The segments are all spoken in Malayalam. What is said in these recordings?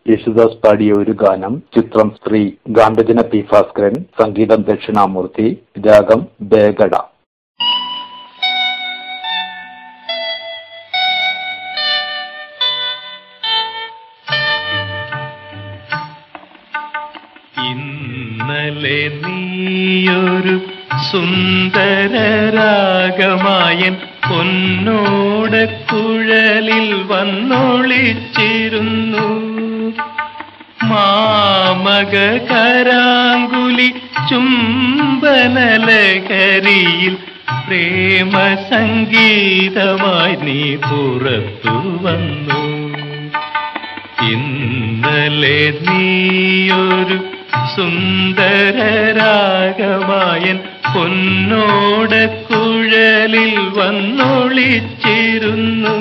യേശുദാസ് പാടിയ ഒരു ഗാനം ചിത്രം ശ്രീ ഗാന്ധജന പി ഭാസ്കരൻ സംഗീതം ദക്ഷിണാമൂർത്തി രാഗം ബേഗഡ ഇന്നലെ നീയൊരു സുന്ദര രാഗമായൻ പൊന്നോട കുഴലിൽ വന്നൊളിച്ചിരുന്നു മാമക കരാങ്കുലി ചുംബനലകരിയിൽ പ്രേമ സംഗീതമായി നീ പുറത്തു വന്നു ഇന്നലെ നീയൊരു സുന്ദര രാഗമായൻ പൊന്നോട കുഴലിൽ വന്നൊളിച്ചിരുന്നു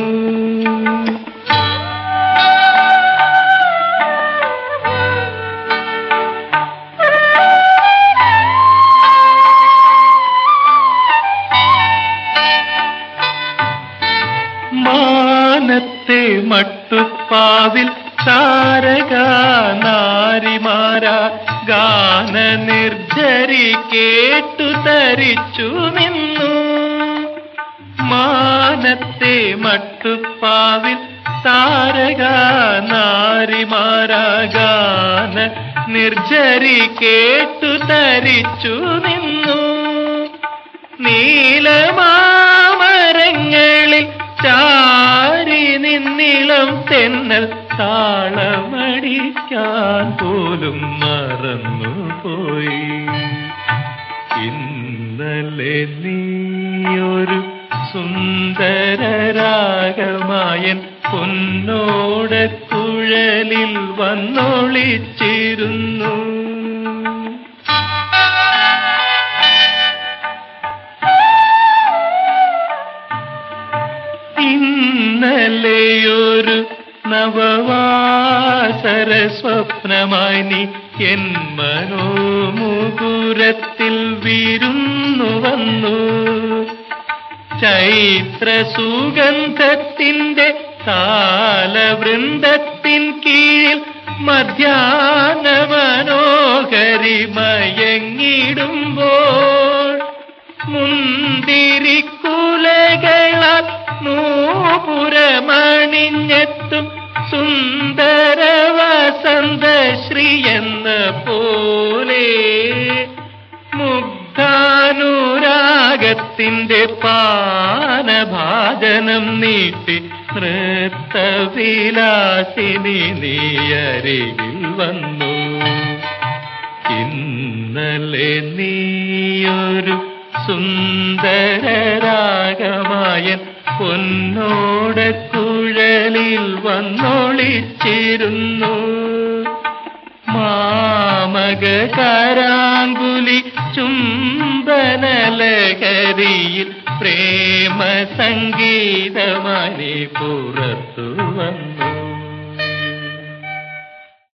മാനത്തെ മട്ടുപ്പാവിൽ താരക നാരിമാര ഗാന നിർജരി കേട്ടു തരിച്ചു നിന്നു മാനത്തെ മട്ടുപ്പാവിൽ താരക നാരിമാര ഗാന നിർജരി കേട്ടു തരിച്ചു നിന്നു നീലമാമരങ്ങളിൽ ചാരി നിന്നിളം തെന്നൽ താളമടിക്കാൻ പോലും മറന്നുപോയി ഇന്നലെ നീയൊരു സുന്ദര രാഗമായൻ പൊന്നോട കുഴലിൽ വന്നൊളിച്ചിരുന്നു ഇന്നലെയൊരു നവവാസര സ്വപ്നമായി നീ എൻ മനോമുകുരത്തിൽ വിരുന്നു വന്നു ചൈത്ര സുഗന്ധത്തിന്റെ താലവൃന്ദത്തിൻ കീഴിൽ മധ്യാഹ്ന മനോഹരി മയങ്ങിടുമ്പോൾ മുന്തിരിക്കുലകളാൽ നൂപുരമണിഞ്ഞെത്തും സുന്ദര വസന്ത ശ്രീ എന്ന പോലെ മുഗ്ധാനുരാഗത്തിന്റെ പാനഭാജനം നീട്ടി നൃത്തവിലാസിനി നീ അരികിൽ വന്നു ഇന്നലെ നീയൊരു സുന്ദര രാഗമായൻ പൊന്നോട കുഴലിൽ വന്നൊളിച്ചിരുന്നു മാമക കരാങ്കുലി ചുംബനലകരിയിൽ പ്രേമ സംഗീതമായി പുറത്തു വന്നു